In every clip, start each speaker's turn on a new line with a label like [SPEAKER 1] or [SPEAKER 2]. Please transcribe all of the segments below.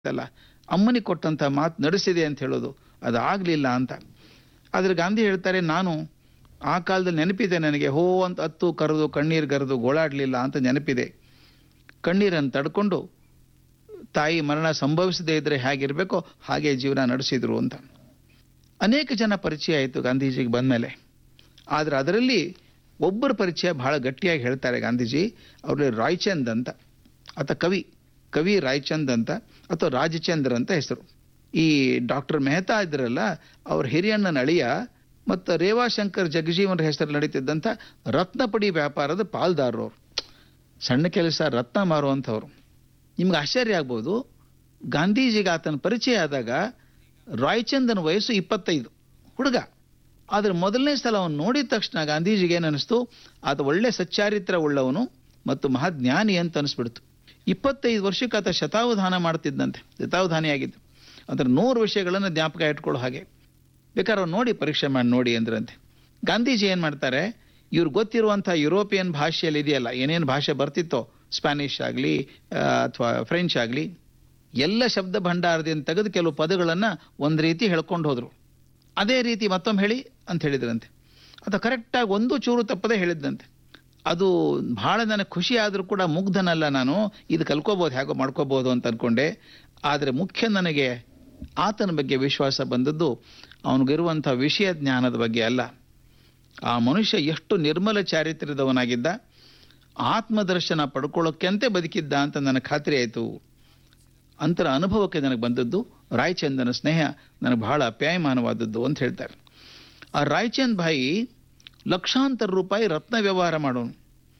[SPEAKER 1] ಅಲ್ಲ ಅಮ್ಮನಿಗೆ ಕೊಟ್ಟಂತ ಮಾತು ನಡೆಸಿದೆ ಅಂತ ಹೇಳೋದು ಅದು ಆಗಲಿಲ್ಲ ಅಂತ ಆದ್ರೆ ಗಾಂಧಿ ಹೇಳ್ತಾರೆ ನಾನು ಆ ಕಾಲದಲ್ಲಿ ನೆನಪಿದೆ ನನಗೆ ಹೋ ಅಂತ ಹತ್ತು ಕರೆದು ಕಣ್ಣೀರು ಗರೆದು ಗೋಳಾಡಲಿಲ್ಲ ಅಂತ ನೆನಪಿದೆ ಕಣ್ಣೀರನ್ನು ತಡ್ಕೊಂಡು ತಾಯಿ ಮರಣ ಸಂಭವಿಸದೇ ಇದ್ರೆ ಹೇಗಿರಬೇಕೋ ಹಾಗೆ ಜೀವನ ನಡೆಸಿದ್ರು ಅಂತ ಅನೇಕ ಜನ ಪರಿಚಯ ಆಯಿತು ಗಾಂಧೀಜಿಗೆ ಬಂದಮೇಲೆ ಆದರೆ ಅದರಲ್ಲಿ ಒಬ್ಬರ ಪರಿಚಯ ಬಹಳ ಗಟ್ಟಿಯಾಗಿ ಹೇಳ್ತಾರೆ ಗಾಂಧೀಜಿ ಅವ್ರಲ್ಲಿ ರಾಯ್ಚಂದ್ ಅಂತ ಆತ ಕವಿ ಕವಿ ರಾಯ್ಚಂದ್ ಅಂತ ಅಥವಾ ರಾಜಚಂದ್ರ ಅಂತ ಹೆಸರು ಈ ಡಾಕ್ಟರ್ ಮೆಹ್ತಾ ಇದ್ರಲ್ಲ ಅವ್ರ ಹಿರಿಯಣ್ಣನ ಅಳಿಯ ಮತ್ತು ರೇವಾಶಂಕರ್ ಜಗಜೀವನ ಹೆಸರು ನಡೀತಿದ್ದಂಥ ರತ್ನಪಡಿ ವ್ಯಾಪಾರದ ಪಾಲ್ದಾರರು ಅವರು ಸಣ್ಣ ಕೆಲಸ ರತ್ನ ಮಾರುವಂಥವ್ರು ನಿಮ್ಗೆ ಆಶ್ಚರ್ಯ ಆಗ್ಬೋದು ಗಾಂಧೀಜಿಗೆ ಆತನ ಪರಿಚಯ ಆದಾಗ ರಾಯ್ಚಂದನ ವಯಸ್ಸು ಇಪ್ಪತ್ತೈದು ಹುಡುಗ ಆದ್ರೆ ಮೊದಲನೇ ಸಲ ಅವನು ನೋಡಿದ ತಕ್ಷಣ ಗಾಂಧೀಜಿಗೆ ಏನಿಸ್ತು ಆತ ಒಳ್ಳೆ ಸಚ್ಚಾರಿತ್ರ ಉಳ್ಳವನು ಮತ್ತು ಮಹಾಜ್ಞಾನಿ ಅಂತ ಅನಿಸ್ಬಿಡ್ತು ಇಪ್ಪತ್ತೈದು ವರ್ಷಕ್ಕೆ ಆತ ಶತಾವಧಾನ ಮಾಡ್ತಿದ್ದಂತೆ ಶತಾವಧಾನಿ ಆಗಿದ್ದು ಅಂದ್ರೆ ನೂರು ವಿಷಯಗಳನ್ನು ಜ್ಞಾಪಕ ಇಟ್ಕೊಳ್ಳೋ ಹಾಗೆ ಬೇಕಾದ್ರೆ ಅವ್ರು ನೋಡಿ ಪರೀಕ್ಷೆ ಮಾಡಿ ನೋಡಿ ಅಂದ್ರಂತೆ ಗಾಂಧೀಜಿ ಏನು ಮಾಡ್ತಾರೆ ಇವ್ರು ಗೊತ್ತಿರುವಂಥ ಯುರೋಪಿಯನ್ ಭಾಷೆಯಲ್ಲಿ ಇದೆಯಲ್ಲ ಏನೇನು ಭಾಷೆ ಬರ್ತಿತ್ತೋ ಸ್ಪ್ಯಾನಿಷ್ ಆಗಲಿ ಅಥವಾ ಫ್ರೆಂಚ್ ಆಗಲಿ ಎಲ್ಲ ಶಬ್ದ ಭಂಡಾರದಿಂದ ತೆಗೆದು ಕೆಲವು ಪದಗಳನ್ನು ಒಂದು ರೀತಿ ಹೇಳ್ಕೊಂಡು ಹೋದರು ಅದೇ ರೀತಿ ಮತ್ತೊಮ್ಮೆ ಹೇಳಿ ಅಂತ ಹೇಳಿದ್ರಂತೆ ಅದು ಕರೆಕ್ಟಾಗಿ ಒಂದು ಚೂರು ತಪ್ಪದೇ ಹೇಳಿದ್ದಂತೆ ಅದು ಬಹಳ ನನಗೆ ಖುಷಿ ಆದರೂ ಕೂಡ ಮುಗ್ಧನಲ್ಲ ನಾನು ಇದು ಕಲ್ಕೋಬೋದು ಹೇಗೋ ಮಾಡ್ಕೋಬೋದು ಅಂತ ಅಂದ್ಕೊಂಡೆ ಆದರೆ ಮುಖ್ಯ ನನಗೆ ಆತನ ಬಗ್ಗೆ ವಿಶ್ವಾಸ ಬಂದದ್ದು ಅವನಿಗಿರುವಂಥ ವಿಷಯ ಜ್ಞಾನದ ಬಗ್ಗೆ ಅಲ್ಲ ಆ ಮನುಷ್ಯ ಎಷ್ಟು ನಿರ್ಮಲ ಚಾರಿತ್ರ್ಯದವನಾಗಿದ್ದ ಆತ್ಮದರ್ಶನ ಪಡ್ಕೊಳ್ಳೋಕ್ಕೆಂತೆ ಬದುಕಿದ್ದ ಅಂತ ನನಗೆ ಖಾತ್ರಿ ಆಯಿತು ಅಂತರ ಅನುಭವಕ್ಕೆ ನನಗೆ ಬಂದದ್ದು ರಾಯಚಂದನ ಸ್ನೇಹ ನನಗೆ ಬಹಳ ಅಪ್ಯಾಯಮಾನವಾದದ್ದು ಅಂತ ಹೇಳ್ತಾರೆ ಆ ರಾಯಚಂದ್ ಭಾಯಿ ಲಕ್ಷಾಂತರ ರೂಪಾಯಿ ರತ್ನ ವ್ಯವಹಾರ ಮಾಡೋನು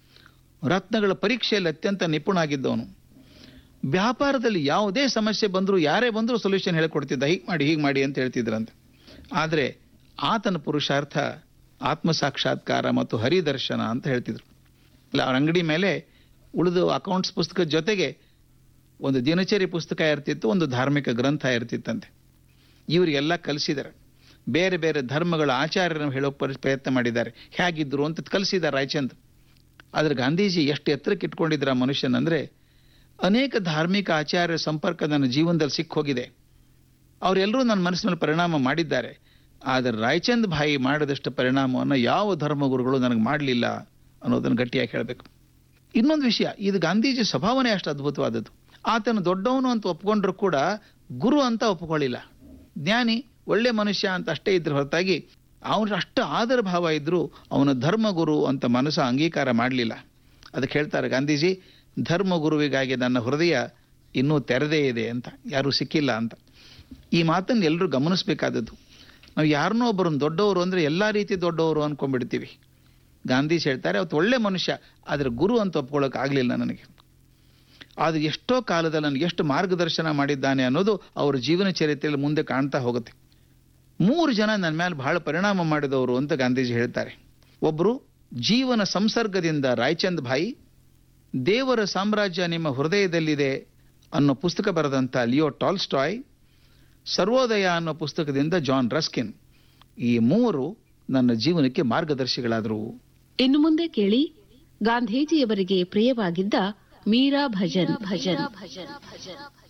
[SPEAKER 1] ರತ್ನಗಳ ಪರೀಕ್ಷೆಯಲ್ಲಿ ಅತ್ಯಂತ ನಿಪುಣ ಆಗಿದ್ದವನು ವ್ಯಾಪಾರದಲ್ಲಿ ಯಾವುದೇ ಸಮಸ್ಯೆ ಬಂದರೂ ಯಾರೇ ಬಂದರೂ ಸೊಲ್ಯೂಷನ್ ಹೇಳಿಕೊಡ್ತಿದ್ದ ಹೀಗೆ ಮಾಡಿ ಹೀಗೆ ಮಾಡಿ ಅಂತ ಹೇಳ್ತಿದ್ರಂತೆ ಆದರೆ ಆತನ ಪುರುಷಾರ್ಥ ಆತ್ಮ ಸಾಕ್ಷಾತ್ಕಾರ ಮತ್ತು ಹರಿದರ್ಶನ ಅಂತ ಹೇಳ್ತಿದ್ರು ಇಲ್ಲ ಅವ್ರ ಅಂಗಡಿ ಮೇಲೆ ಉಳಿದು ಅಕೌಂಟ್ಸ್ ಪುಸ್ತಕದ ಜೊತೆಗೆ ಒಂದು ದಿನಚರಿ ಪುಸ್ತಕ ಇರ್ತಿತ್ತು ಒಂದು ಧಾರ್ಮಿಕ ಗ್ರಂಥ ಇರ್ತಿತ್ತಂತೆ ಇವರಿಗೆಲ್ಲ ಕಲಿಸಿದ್ದಾರೆ ಬೇರೆ ಬೇರೆ ಧರ್ಮಗಳ ಆಚಾರ್ಯರನ್ನು ಹೇಳೋಕೆ ಪರಿ ಪ್ರಯತ್ನ ಮಾಡಿದ್ದಾರೆ ಹೇಗಿದ್ರು ಅಂತ ಕಲಿಸಿದ್ದಾರೆ ರಾಯಚಂದ್ ಆದರೆ ಗಾಂಧೀಜಿ ಎಷ್ಟು ಎತ್ತರಕ್ಕೆ ಇಟ್ಕೊಂಡಿದ್ರ ಆ ಮನುಷ್ಯನಂದ್ರೆ ಅನೇಕ ಧಾರ್ಮಿಕ ಆಚಾರ್ಯರ ಸಂಪರ್ಕ ನನ್ನ ಜೀವನದಲ್ಲಿ ಸಿಕ್ಕ ಹೋಗಿದೆ ಅವರೆಲ್ಲರೂ ನನ್ನ ಮನಸ್ಸಿನಲ್ಲಿ ಪರಿಣಾಮ ಮಾಡಿದ್ದಾರೆ ಆದರೆ ರಾಯಚಂದ್ ಭಾಯಿ ಮಾಡಿದಷ್ಟು ಪರಿಣಾಮವನ್ನು ಯಾವ ಧರ್ಮಗುರುಗಳು ನನಗೆ ಮಾಡಲಿಲ್ಲ ಅನ್ನೋದನ್ನು ಗಟ್ಟಿಯಾಗಿ ಹೇಳಬೇಕು ಇನ್ನೊಂದು ವಿಷಯ ಇದು ಗಾಂಧೀಜಿ ಸ್ವಭಾವನೆ ಅಷ್ಟು ಅದ್ಭುತವಾದದ್ದು ಆತನ ದೊಡ್ಡವನು ಅಂತ ಒಪ್ಕೊಂಡ್ರು ಕೂಡ ಗುರು ಅಂತ ಒಪ್ಕೊಳ್ಳಿಲ್ಲ ಜ್ಞಾನಿ ಒಳ್ಳೆ ಮನುಷ್ಯ ಅಂತ ಅಷ್ಟೇ ಇದ್ರ ಹೊರತಾಗಿ ಅವನ ಅಷ್ಟು ಆದರ ಭಾವ ಇದ್ರೂ ಅವನ ಧರ್ಮಗುರು ಅಂತ ಮನಸ್ಸು ಅಂಗೀಕಾರ ಮಾಡಲಿಲ್ಲ ಅದಕ್ಕೆ ಹೇಳ್ತಾರೆ ಗಾಂಧೀಜಿ ಧರ್ಮಗುರುವಿಗಾಗಿ ನನ್ನ ಹೃದಯ ಇನ್ನೂ ತೆರೆದೇ ಇದೆ ಅಂತ ಯಾರೂ ಸಿಕ್ಕಿಲ್ಲ ಅಂತ ಈ ಮಾತನ್ನು ಎಲ್ಲರೂ ಗಮನಿಸಬೇಕಾದದ್ದು ನಾವು ಯಾರನ್ನೋ ಒಬ್ಬರನ್ನು ದೊಡ್ಡವರು ಅಂದರೆ ಎಲ್ಲ ರೀತಿ ದೊಡ್ಡವರು ಅಂದ್ಕೊಂಡ್ಬಿಡ್ತೀವಿ ಗಾಂಧೀಜಿ ಹೇಳ್ತಾರೆ ಅವತ್ತು ಒಳ್ಳೆ ಮನುಷ್ಯ ಆದರೆ ಗುರು ಅಂತ ಒಪ್ಕೊಳ್ಳೋಕೆ ಆಗಲಿಲ್ಲ ನನಗೆ ಆದರೆ ಎಷ್ಟೋ ಕಾಲದಲ್ಲಿ ನನಗೆ ಎಷ್ಟು ಮಾರ್ಗದರ್ಶನ ಮಾಡಿದ್ದಾನೆ ಅನ್ನೋದು ಅವರ ಜೀವನ ಚರಿತ್ರೆಯಲ್ಲಿ ಮುಂದೆ ಕಾಣ್ತಾ ಹೋಗುತ್ತೆ ಮೂರು ಜನ ನನ್ನ ಮೇಲೆ ಬಹಳ ಪರಿಣಾಮ ಮಾಡಿದವರು ಅಂತ ಗಾಂಧೀಜಿ ಹೇಳ್ತಾರೆ ಒಬ್ಬರು ಜೀವನ ಸಂಸರ್ಗದಿಂದ ರಾಯಚಂದ್ ಭಾಯಿ ದೇವರ ಸಾಮ್ರಾಜ್ಯ ನಿಮ್ಮ ಹೃದಯದಲ್ಲಿದೆ ಅನ್ನೋ ಪುಸ್ತಕ ಬರೆದಂಥ ಲಿಯೋ ಟಾಲ್ಸ್ಟಾಯ್ ಸರ್ವೋದಯ ಅನ್ನೋ ಪುಸ್ತಕದಿಂದ ಜಾನ್ ರಸ್ಕಿನ್ ಈ ಮೂವರು ನನ್ನ ಜೀವನಕ್ಕೆ ಮಾರ್ಗದರ್ಶಿಗಳಾದರು
[SPEAKER 2] ಇನ್ನು ಮುಂದೆ ಕೇಳಿ ಗಾಂಧೀಜಿಯವರಿಗೆ ಪ್ರಿಯವಾಗಿದ್ದ ಮೀರಾ ಭಜನ್ ಭಜನ್ ಭಜನ್ ಭಜನ್